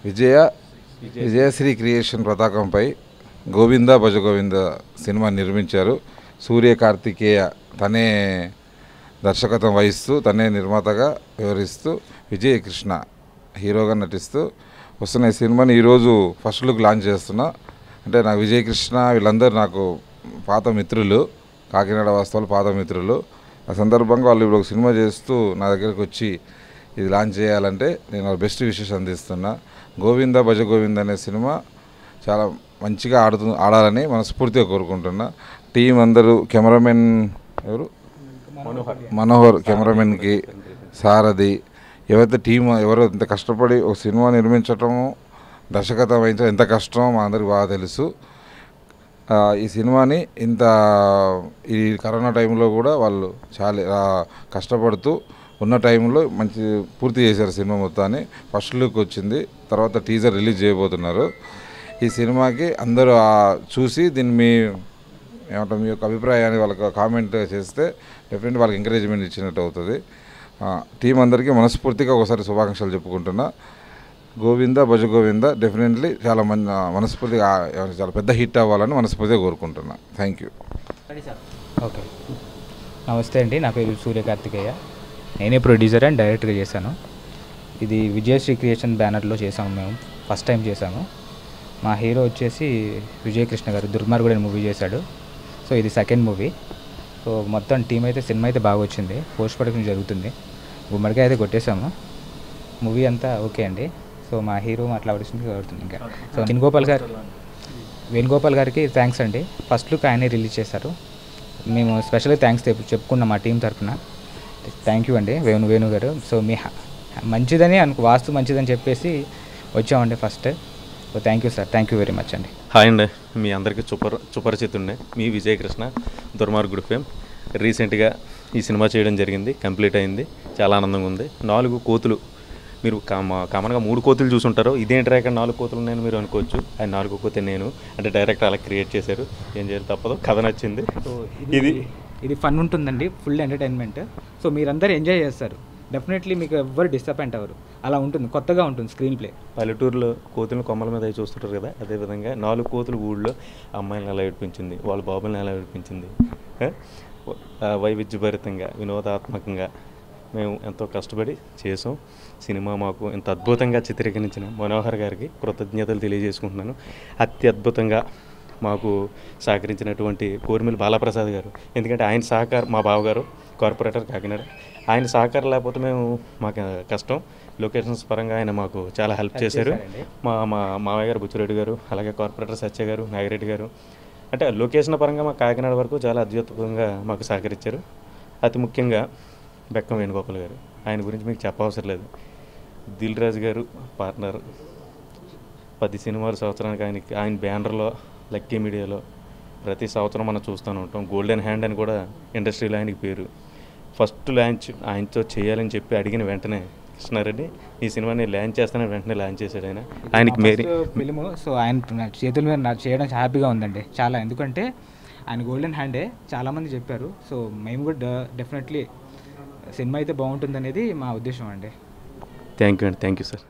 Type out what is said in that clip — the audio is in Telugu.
విజయ విజయశ్రీ క్రియేషన్ పతాకంపై గోవింద భజ గోవింద సినిమా నిర్మించారు సూర్య కార్తికేయ తనే దర్శకత్వం వహిస్తూ తనే నిర్మాతగా వివరిస్తూ విజయ్ కృష్ణ హీరోగా నటిస్తూ వస్తున్న ఈ సినిమాని ఈరోజు ఫస్ట్ లుక్ లాంచ్ చేస్తున్నా అంటే నాకు విజయ్ కృష్ణ వీళ్ళందరూ నాకు పాత మిత్రులు కాకినాడ వాస్తవాలు పాత మిత్రులు ఆ సందర్భంగా వాళ్ళు ఇప్పుడు ఒక సినిమా చేస్తూ నా దగ్గరికి వచ్చి ఇది లాంచ్ చేయాలంటే నేను వాళ్ళ బెస్ట్ విషెస్ అందిస్తున్నా గోవింద భజ గోవింద అనే సినిమా చాలా మంచిగా ఆడుతు ఆడాలని మనస్ఫూర్తిగా కోరుకుంటున్నా టీం అందరూ కెమెరామెన్ ఎవరు మనోహర్ కెమెరామెన్కి సారథి ఎవరైతే టీం ఎవరో ఇంత కష్టపడి ఒక సినిమా నిర్మించటము దర్శకత్వం వహించడం ఎంత కష్టమో మా అందరికి బాగా తెలుసు ఆ, ఈ సినిమాని ఇంత ఈ కరోనా టైంలో కూడా వాళ్ళు చాలా ఆ, కష్టపడుతూ ఉన్న టైంలో మంచి పూర్తి చేశారు సినిమా మొత్తాన్ని ఫస్ట్ లుక్ వచ్చింది తర్వాత టీజర్ రిలీజ్ చేయబోతున్నారు ఈ సినిమాకి అందరూ ఆ, చూసి దీన్ని మీ ఏమంటారు మీ యొక్క అభిప్రాయాన్ని వాళ్ళకి కామెంట్ చేస్తే డెఫినెట్ వాళ్ళకి ఎంకరేజ్మెంట్ ఇచ్చినట్టు అవుతుంది ఆ, టీం అందరికీ మనస్ఫూర్తిగా ఒకసారి శుభాకాంక్షలు చెప్పుకుంటున్నా గోవింద భజ గోవింద డెఫినెట్లీ చాలా మన మనస్ఫూర్తిగా ఆ, ఏమంటారు, చాలా పెద్ద హిట్ అవ్వాలని మనస్ఫూర్తిగా కోరుకుంటున్నా థ్యాంక్ యూ ఓకే నమస్తే అండి నా పేరు సూర్య కార్తికేయ నేనే ప్రొడ్యూసర్ అండ్ డైరెక్ట్గా చేశాను ఇది విజయశ్రీ క్రియేషన్ బ్యానర్లో చేసాము మేము ఫస్ట్ టైం చేసాము మా హీరో వచ్చేసి విజయకృష్ణ గారు దుర్మార్గుడు అనే మూవీ చేశాడు సో ఇది సెకండ్ మూవీ సో మొత్తం టీం అయితే సినిమా అయితే బాగా వచ్చింది పోస్ట్ ప్రొడక్షన్ జరుగుతుంది గుమ్మడికాయ అయితే కొట్టేశాము మూవీ అంతా ఓకే అండి సో మా హీరో అట్లా పడుతుంది కాబట్టి ఇంకా సో వేణుగోపాల్ గారు వేణుగోపాల్ గారికి థ్యాంక్స్ అండి ఫస్ట్ లుక్ ఆయనే రిలీజ్ చేశారు మేము స్పెషల్గా థ్యాంక్స్ చెప్పుకున్నాం మా టీం తరఫున థ్యాంక్ యూ అండి వేణు వేణు గారు సో మీ హ- మంచిదని అనుకు వాస్తు మంచిదని చెప్పేసి వచ్చామండి first so thank you sir thank you very much అండి హాయ్ అండి మీ అందరికీ సుపర్ సుపరిచితుండే మీ విజయకృష్ణ దుర్మార్గుడు ఫేమ్ రీసెంట్గా ఈ సినిమా చేయడం జరిగింది కంప్లీట్ అయింది చాలా ఆనందంగా ఉంది నాలుగు కోతులు మీరు కామ కామన్గా మూడు కోతులు చూసుంటారు ఇదేంటి ఇక్కడ నాలుగు కోతులు నేను మీరు అనుకోవచ్చు అది నాలుగు కోతే నేను అంటే డైరెక్ట్ అలా క్రియేట్ చేశారు ఏం చేయాలి తప్పదు కథ నచ్చింది సో ఇది ఇది ఫన్ ఉంటుందండి ఫుల్ ఎంటర్టైన్మెంట్ సో మీరందరూ ఎంజాయ్ చేస్తారు డెఫినెట్లీ మీకు ఎవ్వరు డిసప్పాయింట్ అవ్వరు అలా ఉంటుంది కొత్తగా ఉంటుంది స్క్రీన్ ప్లే పల్లెటూరులో కోతులను కొమ్మల మీద అవి చూస్తుంటారు కదా అదేవిధంగా నాలుగు కోతులు ఊళ్ళో అమ్మాయిలను ఎలా ఏడిపించింది వాళ్ళ బాబులను ఎలా ఏడిపించింది ఆ? ఆ, వైవిధ్యభరితంగా వినోదాత్మకంగా మేము ఎంతో కష్టపడి చేసాం సినిమా మాకు ఇంత అద్భుతంగా చిత్రీకరించిన మనోహర్ గారికి కృతజ్ఞతలు తెలియజేసుకుంటున్నాను అత్యద్భుతంగా మాకు సహకరించినటువంటి కోరిమిల్ బాలప్రసాద్ గారు ఎందుకంటే ఆయన సహకారం మా బావగారు కార్పొరేటర్ కాకినాడ ఆయన సహకారం లేకపోతే మేము మాకు కష్టం లొకేషన్స్ పరంగా ఆయన మాకు చాలా హెల్ప్ చేశారు చేశారండి. మా మా మామయ్య గారు బుచ్చిరెడ్డి గారు అలాగే కార్పొరేటర్ సత్య గారు నాగిరెడ్డి గారు అంటే లొకేషన్ పరంగా మా కాకినాడ వరకు చాలా అద్భుతంగా మాకు సహకరించారు అతి ముఖ్యంగా బెక్కం వేణుగోపాల్ గారు ఆయన గురించి మీకు చెప్పవసరం లేదు దిల్ రాజు గారు పార్ట్నర్ పది సినిమాలు సంవత్సరానికి ఆయనకి ఆయన బ్యానర్లో లక్కీ మీడియాలో ప్రతి సంవత్సరం మనం చూస్తూనే ఉంటాం గోల్డెన్ హ్యాండ్ అని కూడా ఇండస్ట్రీలో ఆయనకి పేరు ఫస్ట్ లాంచ్ ఆయనతో చేయాలని చెప్పి అడిగిన వెంటనే కృష్ణారెడ్డి ఈ సినిమాని లాంచ్ చేస్తానని వెంటనే లాంచ్ చేశాడు ఆయన ఆయనకి మేరీ ఫిలిము సో ఆయన నా చేతుల మీద నాకు చేయడం హ్యాపీగా ఉందండి చాలా ఎందుకంటే ఆయన గోల్డెన్ హ్యాండే చాలామంది చెప్పారు సో మేము కూడా డెఫినెట్లీ సినిమా అయితే బాగుంటుంది అనేది మా ఉద్దేశం అండి థ్యాంక్ యూ అండి థ్యాంక్ యూ సార్